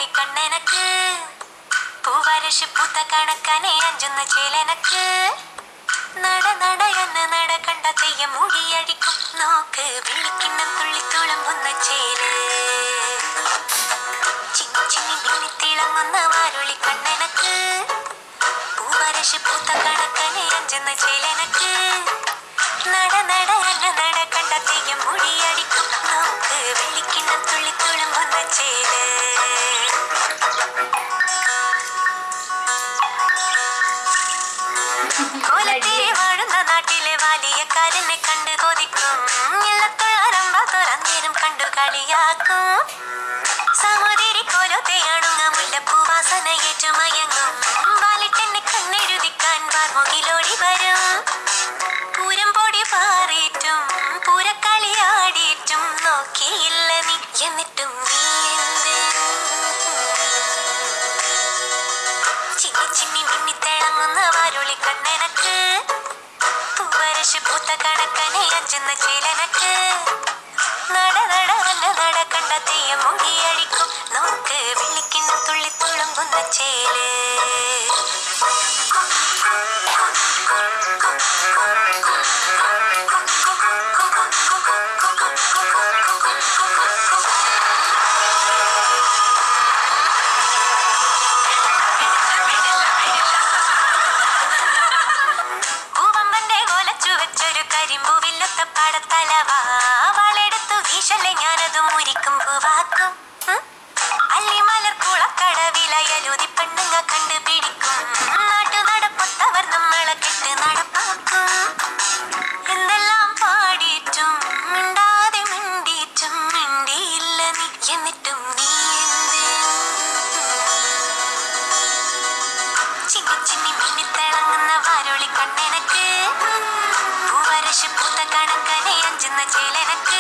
വാരുളി കണ്ണനക്ക് പൂവരശ് പൂത്ത കണക്കനെ അഞ്ചുന്ന ചേലനക്ക് നട നട എന്ന നട കണ്ട തെയ്യം മുടിയടിക്കും നോക്ക് വിളിക്കിണ്ണം തുള്ളി തുളങ്ങുന്ന ചേല് ചിന്നി ചിന്നി മിന്നി തിളങ്ങുന്ന വാരുളി കണ്ണനക്ക് പൂവരശ് പൂത്ത കണക്കനെ അഞ്ചുന്ന ചേലനക്ക് നട നട എന്ന നട കണ്ട തെയ്യം മുടിയടിക്കും നോക്ക് വിളിക്കിണ്ണം തുള്ളി തുളങ്ങുന്ന ചേല് കോലത്തിരി വാഴുന്ന നാട്ടിലെ വലിയക്കാരനെ കണ്ട് കൊതിക്കും ഇല്ലത്തുഴറമ്പ തുറന്നേരും കണ്ടു കളിയാക്കും സഹോദരി കോലത്തെയാണുങ്ങ മുല്ലപ്പൂ വാസന ഏറ്റുമയങ്ങും വാലിട്ടെന്നെ കണ്ണെഴുതിക്കാൻ വാർമുകിലോടി വരും പൂരം പൊടി പാറിയിട്ടും പൂരക്കളിയാടിയിട്ടും നോക്കിയില്ല നീ എന്നിട്ടും നീ എന്തേ ചിന്നി ചിന്നി മിന്നി തിളങ്ങുന്ന വാരുളി കണ്ണനക്ക് പൂവരശ് പൂത്ത കണക്കനെ അഞ്ചുന്ന ചേലനക്ക് നട നട അന്ന നട കണ്ട തെയ്യം മുടിയഴിക്കും നോക്ക് വിളിക്കുന്ന തുള്ളി തുളുമ്പുന്ന ചേല് പൂവമ്പന്റെ കോലച്ചു വെച്ചൊരു കരിമ്പൂവില്ലത്ത പടത്തലവാ വളെടുത്തു വീശല്ലേ ഞാനത് മുരിക്കും പൂവാക്കും ഉം? അല്ലിമലർ കുളക്കടവിലയലുതി പെണ്ണുങ്ങ കണ്ടുപിടിക്കും നാട്ടു നടപ്പൊത്തവർ നമ്മളെ കെട്ട് നടപ്പാക്കും എന്തെല്ലാം പാടിയിട്ടും മിണ്ടാതെ മിണ്ടിയിട്ടും മിണ്ടിയില്ല നീ എന്നിട്ടും നീ എന്തേ ചിന്നി ചിന്നി മിന്നി തിളങ്ങുന്ന വാരുളി കണ്ണനക്ക് പൂവരശ് പൂത്ത കണക്കനെ അഞ്ചുന്ന ചേലനക്ക്